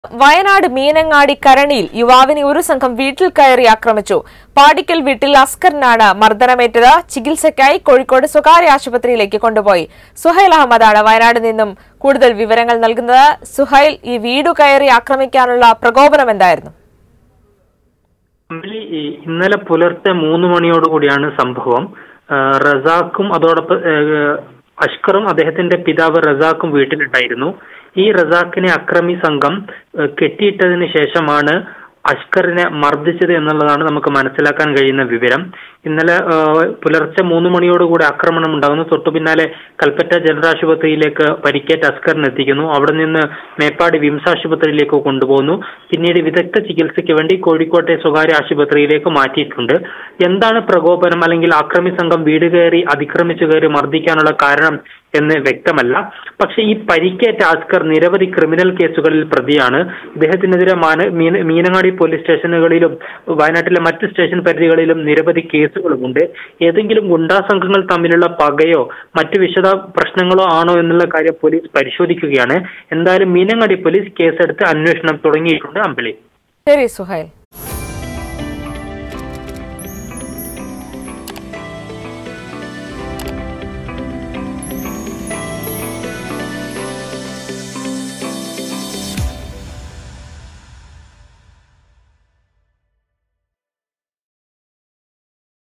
വയനാട് മീനങ്ങാടി കരണിയിൽ യുവാവിനെ ഒരു സംഘം വീട്ടിൽ കയറി ആക്രമിച്ചു പാടിക്കൽ വീട്ടിൽ അസ്കറിനാണ് മർദ്ദനമേറ്റത് ചികിത്സയ്ക്കായി കോഴിക്കോട് സ്വകാര്യ ആശുപത്രിയിലേക്ക് കൊണ്ടുപോയി സുഹൈൽ അഹമ്മദാണ് വയനാട് നിന്നും കൂടുതൽ വിവരങ്ങൾ നൽകുന്നത് സുഹൈൽ ഈ വീടു കയറി ആക്രമിക്കാനുള്ള പ്രകോപനം എന്തായിരുന്നു അമ്പിളി ഈ ഇന്നലെ പുലർച്ചെ മൂന്ന് മണിയോടുകൂടിയാണ് സംഭവം ആ, റസാഖും അതോടൊപ്പം ഏ, അഷ്കറും അദ്ദേഹത്തിന്റെ പിതാവ് റസാഖും വീട്ടിലുണ്ടായിരുന്നു ഈ റസാഖിനെ അക്രമി സംഘം ഏ, കെട്ടിയിട്ടതിന് ശേഷമാണ് അഷ്കറിനെ മർദ്ദിച്ചത് എന്നുള്ളതാണ് നമുക്ക് മനസ്സിലാക്കാൻ കഴിയുന്ന വിവരം ഇന്നലെ ആ, പുലർച്ചെ മൂന്ന് മണിയോടുകൂടി ആക്രമണം ഉണ്ടാകുന്നു തൊട്ടു പിന്നാലെ കൽപ്പറ്റ ജനറൽ ആശുപത്രിയിലേക്ക് പരിക്കേറ്റ അസ്കറിനെ എത്തിക്കുന്നു അവിടെ നിന്ന് മേപ്പാടി വിംസ് ആശുപത്രിയിലേക്ക് കൊണ്ടുപോകുന്നു പിന്നീട് വിദഗ്ധ ചികിത്സയ്ക്ക് വേണ്ടി കോഴിക്കോട്ടെ സ്വകാര്യ ആശുപത്രിയിലേക്ക് മാറ്റിയിട്ടുണ്ട് എന്താണ് പ്രകോപനം അല്ലെങ്കിൽ ആക്രമി സംഘം വീട് കയറി അതിക്രമിച്ചു കയറി മർദ്ദിക്കാനുള്ള കാരണം എന്ന് വ്യക്തമല്ല പക്ഷേ ഈ പരിക്കേറ്റ അസ്കർ നിരവധി ക്രിമിനൽ കേസുകളിൽ പ്രതിയാണ് ഇദ്ദേഹത്തിനെതിരെ മാന മീന- മീനങ്ങാടി പോലീസ് സ്റ്റേഷനുകളിലും വയനാട്ടിലെ മറ്റ് സ്റ്റേഷൻ പരിധികളിലും നിരവധി കേസുകളുമുണ്ട് ഏതെങ്കിലും ഗുണ്ടാ സംഘങ്ങൾ തമ്മിലുള്ള പകയോ മറ്റു വിശദ പ്രശ്നങ്ങളോ ആണോ എന്നുള്ള കാര്യം പോലീസ് പരിശോധിക്കുകയാണ് എന്തായാലും മീനങ്ങാടി പോലീസ് കേസെടുത്ത് അന്വേഷണം തുടങ്ങിയിട്ടുണ്ട് അമ്പിളി ശരി സുഹൈൽ